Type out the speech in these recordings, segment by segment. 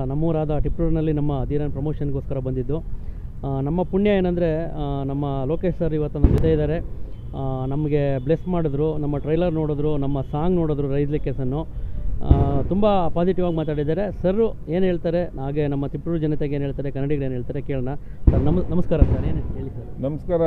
ನಮ್ಮೂರಾದ ಟಿಪ್ಟೂರಿನಲ್ಲಿ ನಮ್ಮ ಧೀರನ್ ಪ್ರಮೋಷನ್ಗೋಸ್ಕರ ಬಂದಿದ್ದು ಆ, ನಮ್ಮ ಪುಣ್ಯ ಏನಂದರೆ ನಮ್ಮ ಲೋಕೇಶ್ ಸರ್ ಇವತ್ತು ನಮ್ಮ ಜೊತೆ ಇದ್ದಾರೆ ಆ, ನಮಗೆ ಬ್ಲೆಸ್ ಮಾಡಿದ್ರು ನಮ್ಮ ಟ್ರೈಲರ್ ನೋಡಿದ್ರು ನಮ್ಮ ಸಾಂಗ್ ನೋಡಿದ್ರು ರೈಸ್ಲಿ ಕೇಸನ್ನು ತುಂಬ ಪಾಸಿಟಿವ್ ಆಗಿ ಮಾತಾಡಿದ್ದಾರೆ ಸರ್ ಏನು ಹೇಳ್ತಾರೆ ಹಾಗೆ ನಮ್ಮ ತಿಪ್ಪೂರು ಜನತೆಗೆ ಏನು ಹೇಳ್ತಾರೆ ಕನ್ನಡಿಗರು ಏನು ಹೇಳ್ತಾರೆ ಕೇಳೋಣ ಸರ್ ನಮ ನಮಸ್ಕಾರ ಸರ್ ಏನು ಹೇಳಿ ಸರ್ ನಮಸ್ಕಾರ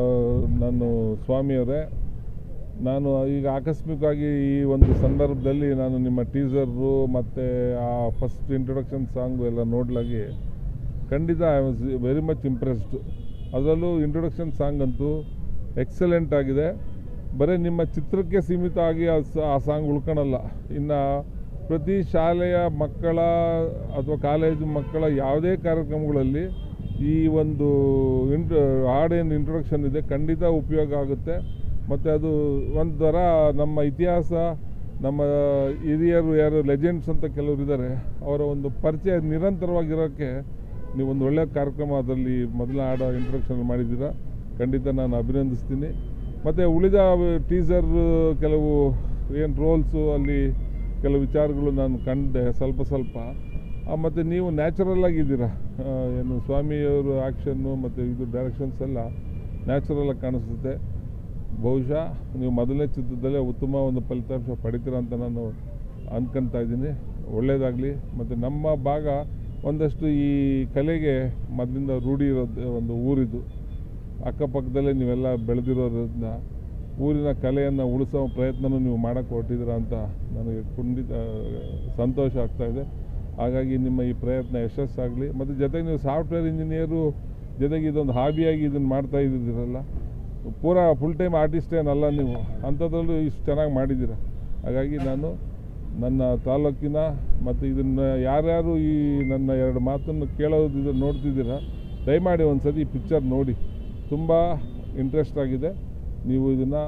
ನಾನು ಸ್ವಾಮಿಯವರೇ ನಾನು ಈಗ ಆಕಸ್ಮಿಕವಾಗಿ ಈ ಒಂದು ಸಂದರ್ಭದಲ್ಲಿ ನಾನು ನಿಮ್ಮ ಟೀಸರು ಮತ್ತು ಆ ಫಸ್ಟ್ ಇಂಟ್ರೊಡಕ್ಷನ್ ಸಾಂಗು ಎಲ್ಲ ನೋಡ್ಲಾಗಿ ಖಂಡಿತ I was very much impressed ಅದರಲ್ಲೂ ಇಂಟ್ರೊಡಕ್ಷನ್ ಸಾಂಗ್ ಅಂತೂ ಎಕ್ಸಲೆಂಟ್ ಆಗಿದೆ ಬರೀ ನಿಮ್ಮ ಚಿತ್ರಕ್ಕೆ ಸೀಮಿತ ಆಗಿ ಆ ಸ- ಆ ಸಾಂಗ್ ಉಳ್ಕೊಳಲ್ಲ ಇನ್ನು ಪ್ರತಿ ಶಾಲೆಯ ಮಕ್ಕಳ ಅಥವಾ ಕಾಲೇಜು ಮಕ್ಕಳ ಯಾವುದೇ ಕಾರ್ಯಕ್ರಮಗಳಲ್ಲಿ ಈ ಒಂದು ಇಂಟ್ ಹಾಡೇನು ಇಂಟ್ರೊಡಕ್ಷನ್ ಇದೆ ಖಂಡಿತ ಉಪಯೋಗ ಆಗುತ್ತೆ ಮತ್ತು ಅದು ಒಂಥರ ನಮ್ಮ ಇತಿಹಾಸ ನಮ್ಮ ಹಿರಿಯರು ಯಾರು ಲೆಜೆಂಡ್ಸ್ ಅಂತ ಕೆಲವರು ಇದ್ದಾರೆ ಅವರ ಒಂದು ಪರಿಚಯ ನಿರಂತರವಾಗಿರೋಕ್ಕೆ ನೀವೊಂದು ಒಳ್ಳೆಯ ಕಾರ್ಯಕ್ರಮ ಅದರಲ್ಲಿ ಮೊದಲ ಹಾಡ ಇಂಟ್ರೊಡಕ್ಷನ್ ಮಾಡಿದ್ದೀರಾ ಖಂಡಿತ ನಾನು ಅಭಿನಂದಿಸ್ತೀನಿ ಮತ್ತು ಉಳಿದ ಟೀಸರ್ ಕೆಲವು ಏನು ರೋಲ್ಸು ಅಲ್ಲಿ ಕೆಲವು ವಿಚಾರಗಳು ನಾನು ಕಂಡೆ ಸ್ವಲ್ಪ ಸ್ವಲ್ಪ ಮತ್ತು ನೀವು ನ್ಯಾಚುರಲ್ ಆಗಿದ್ದೀರಾ ಆ, ಏನು ಸ್ವಾಮಿಯವರು ಆ್ಯಕ್ಷನ್ನು ಮತ್ತು ಇದು ಡೈರೆಕ್ಷನ್ಸ್ ಎಲ್ಲ ನ್ಯಾಚುರಲ್ ಆಗಿ ಕಾಣಿಸುತ್ತೆ ಬಹುಶಃ ನೀವು ಮೊದಲನೇ ಚಿತ್ರದಲ್ಲೇ ಉತ್ತಮ ಒಂದು ಫಲಿತಾಂಶ ಪಡಿತೀರ ಅಂತ ನಾನು ಅಂದ್ಕೊತಾ ಇದ್ದೀನಿ ಒಳ್ಳೆಯದಾಗಲಿ ಮತ್ತು ನಮ್ಮ ಭಾಗ ಒಂದಷ್ಟು ಈ ಕಲೆಗೆ ಮೊದಲಿಂದ ರೂಢಿ ಇರೋದು ಒಂದು ಊರಿದು ಅಕ್ಕಪಕ್ಕದಲ್ಲೇ ನೀವೆಲ್ಲ ಬೆಳೆದಿರೋದ್ರಿಂದ ಊರಿನ ಕಲೆಯನ್ನು ಉಳಿಸೋ ಪ್ರಯತ್ನನೂ ನೀವು ಮಾಡೋಕ್ಕೆ ಹೊರಟಿದ್ದೀರಾ ಅಂತ ನನಗೆ ಖಂಡಿತ ಸಂತೋಷ ಆಗ್ತಾ ಇದೆ ಹಾಗಾಗಿ ನಿಮ್ಮ ಈ ಪ್ರಯತ್ನ ಯಶಸ್ಸಾಗಲಿ ಮತ್ತು ಜೊತೆಗೆ ನೀವು ಸಾಫ್ಟ್ವೇರ್ ಇಂಜಿನಿಯರು ಜೊತೆಗೆ ಇದೊಂದು ಹಾಬಿಯಾಗಿ ಇದನ್ನು ಮಾಡ್ತಾ ಇದ್ದಿದ್ದೀರಲ್ಲ ಪೂರಾ ಫುಲ್ ಟೈಮ್ ಆರ್ಟಿಸ್ಟ್ ಏನಲ್ಲ ನೀವು ಅಂಥದ್ರಲ್ಲೂ ಇಷ್ಟು ಚೆನ್ನಾಗಿ ಮಾಡಿದ್ದೀರ ಹಾಗಾಗಿ ನಾನು ನನ್ನ ತಾಲೂಕಿನ ಮತ್ತು ಇದನ್ನು ಯಾರ್ಯಾರು ಈ ನನ್ನ ಎರಡು ಮಾತನ್ನು ಕೇಳೋದು ನೋಡ್ತಿದ್ದೀರಾ ದಯಮಾಡಿ ಒಂದು ಸತಿ ಈ ಪಿಕ್ಚರ್ ನೋಡಿ ತುಂಬ ಇಂಟ್ರೆಸ್ಟ್ ಆಗಿದೆ ನೀವು ಇದನ್ನು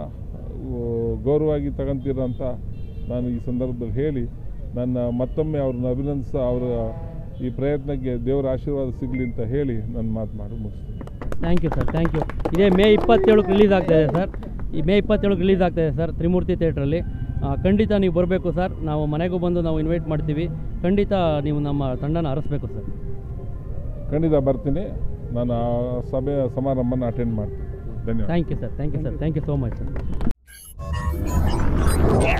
ಗೌರವವಾಗಿ ತಗೊಂತೀರ ಅಂತ ನಾನು ಈ ಸಂದರ್ಭದಲ್ಲಿ ಹೇಳಿ ನನ್ನ ಮತ್ತೊಮ್ಮೆ ಅವ್ರನ್ನ ಅಭಿನಂದಿಸ ಅವರ ಈ ಪ್ರಯತ್ನಕ್ಕೆ ದೇವರ ಆಶೀರ್ವಾದ ಸಿಗಲಿ ಅಂತ ಹೇಳಿ ನನ್ನ ಮಾತು ಮಾಡಿ ಮುಗಿಸ್ತೀನಿ thank you sir thank you ಇದೇ ಮೇ ಇಪ್ಪತ್ತೇಳಕ್ಕೆ ರಿಲೀಸ್ ಆಗ್ತಾ ಇದೆ ಸರ್ ಈ ಮೇ ಇಪ್ಪತ್ತೇಳಕ್ಕೆ ರಿಲೀಸ್ ಆಗ್ತಾ ಇದೆ ಸರ್ ತ್ರಿಮೂರ್ತಿ ಥಿಯೇಟ್ರಲ್ಲಿ ಖಂಡಿತ ನೀವು ಬರಬೇಕು ಸರ್ ನಾವು ಮನೆಗೂ ಬಂದು ನಾವು ಇನ್ವೈಟ್ ಮಾಡ್ತೀವಿ ಖಂಡಿತ ನೀವು ನಮ್ಮ ತಂಡನ ಹರಿಸ್ಬೇಕು ಸರ್ ಖಂಡಿತ ಬರ್ತೀನಿ ನಾನು ಆ ಸಭೆ ಸಮಾರಂಭನ ಅಟೆಂಡ್ ಮಾಡ್ತೀನಿ ಧನ್ಯವಾದ thank you sir thank you sir thank you so much sir